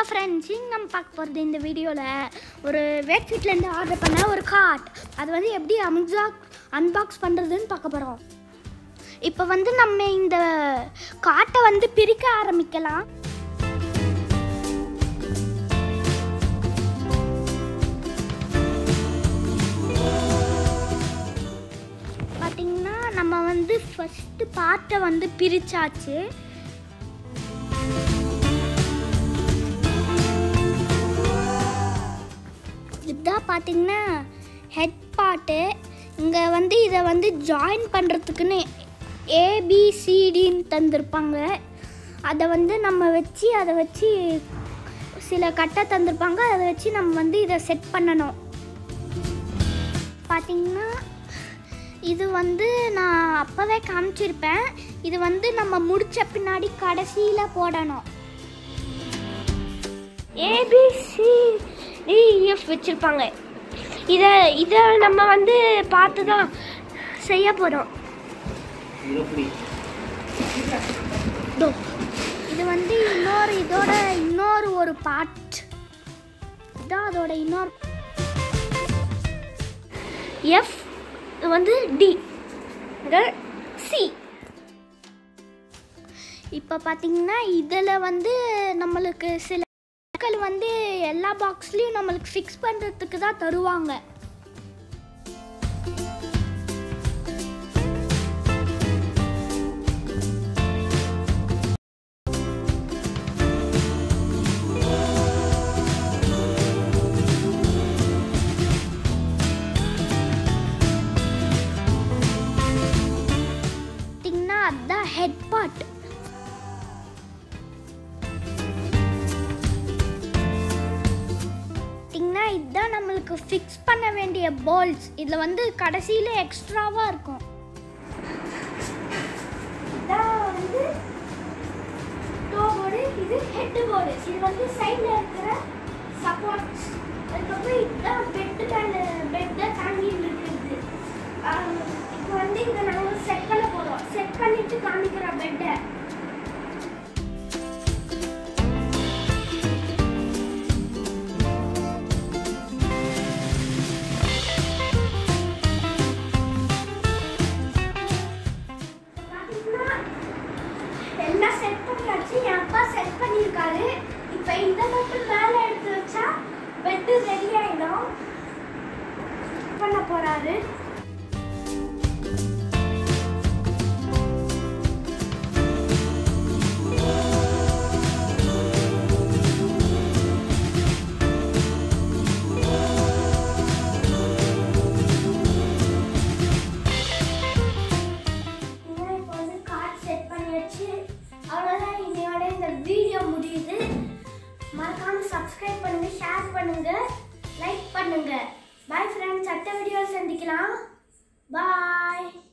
Hello friends இங்கே நம்ம பார்க்க போகிறது இந்த வீடியோவில் ஒரு வெப்சைட்லேருந்து ஆர்டர் பண்ண ஒரு கார்ட் அது வந்து எப்படி அன்பாக் அன்பாக்ஸ் பண்ணுறதுன்னு பார்க்க போகிறோம் இப்போ வந்து நம்ம இந்த காட்டை வந்து பிரிக்க ஆரம்பிக்கலாம் பார்த்தீங்கன்னா நம்ம வந்து ஃபஸ்ட்டு பார்ட்டை வந்து பிரிச்சாச்சு இதுதான் பார்த்தீங்கன்னா ஹெட் பார்ட்டு இங்கே வந்து இதை வந்து ஜாயின் பண்ணுறதுக்குன்னு ஏபிசிடின்னு தந்திருப்பாங்க அதை வந்து நம்ம வச்சு அதை வச்சு சில கட்டை தந்திருப்பாங்க அதை வச்சு நம்ம வந்து இதை செட் பண்ணணும் பார்த்தீங்கன்னா இது வந்து நான் அப்போவே காமிச்சிருப்பேன் இது வந்து நம்ம முடிச்ச பின்னாடி கடைசியில் போடணும் ஏபிசி டிஎஃப் வச்சுருப்பாங்க இதை இதை நம்ம வந்து பார்த்து தான் செய்ய போகிறோம் இதோ. இது வந்து இன்னொரு இதோட இன்னொரு ஒரு பார்ட் இதான் அதோட இன்னொரு எஃப் வந்து டி சி இப்போ பார்த்தீங்கன்னா இதில் வந்து நம்மளுக்கு சில மக்கள் வந்து எல்லா பாக்ஸ்லேயும் நம்மளுக்கு ஃபிக்ஸ் பண்ணுறதுக்கு தான் தருவாங்க பார்த்தீங்கன்னா அதுதான் ஹெட் பார்ட் பார்த்தீங்கன்னா இதுதான் நம்மளுக்கு ஃபிக்ஸ் பண்ண வேண்டிய பால்ஸ் இதில் வந்து கடைசியில் எக்ஸ்ட்ராவாக இருக்கும் இதான் வந்து டோ போர்டு இது ஹெட் போர்டு இது வந்து சைடில் இருக்கிற சப்போர்ட்ஸ் அதுக்கப்புறம் இதுதான் பெட்டு மேலே பெட்டை தாங்கி இருக்குது இப்போ வந்து இதை நாங்கள் செட் பண்ண போகிறோம் செட் பண்ணிட்டு காமிக்கிறோம் பெட்டை பார்த்தீங்கன்னா எல்லாம் செட் பண்ணியாச்சு என் அப்பா செட் பண்ணியிருக்காரு இப்போ இதை மட்டும் மேலே எடுத்து வச்சா பெட்டு ரெடி ஆயிடும் பண்ண போறாரு இதான் இப்போ வந்து கார்ட் செட் பண்ணியாச்சு அவ்வளோதான் இன்னையோட இந்த வீடியோ முடியுது மறக்காம சப்ஸ்கிரைப் பண்ணுங்க ஷேர் பண்ணுங்க லைக் பண்ணுங்க பாய் ஃப்ரெண்ட்ஸ் அடுத்த வீடியோ சந்திக்கலாம் பாய்